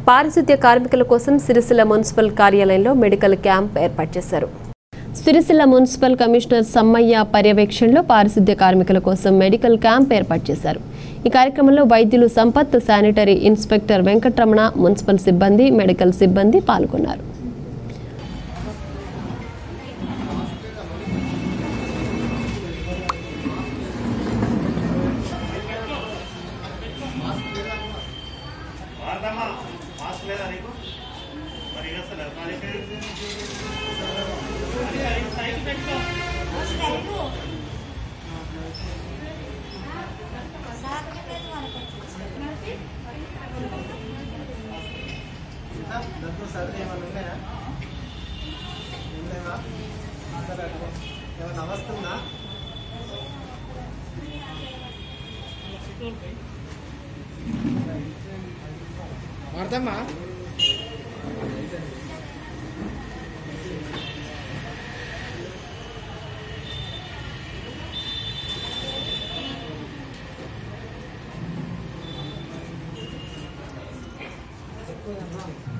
పారిశుద్ధ్య కార్మికుల కోసం సిరిసిల్ల మున్సిపల్ కార్యాలయంలో మెడికల్ క్యాంప్ ఏర్పాటు చేశారు సిరిసిల్ల మున్సిపల్ కమిషనర్ సమ్మయ్య పర్యవేక్షణలో పారిశుద్ధ్య కార్మికుల కోసం మెడికల్ క్యాంప్ ఏర్పాటు చేశారు ఈ కార్యక్రమంలో వైద్యులు Sampath sanitary inspector Venkataramana municipal సిబ్బంది మెడికల్ సిబ్బంది పాల్గొన్నారు వాడదామా మాస్క్ లేదా నీకు మరి ఇక అసలు మరి దగ్గు సర్ది ఏమైనా ఉన్నాయా ఏం లేవా మాట్లాడకు ఏమైనా వస్తుందా వాడతామా ఎక్కువ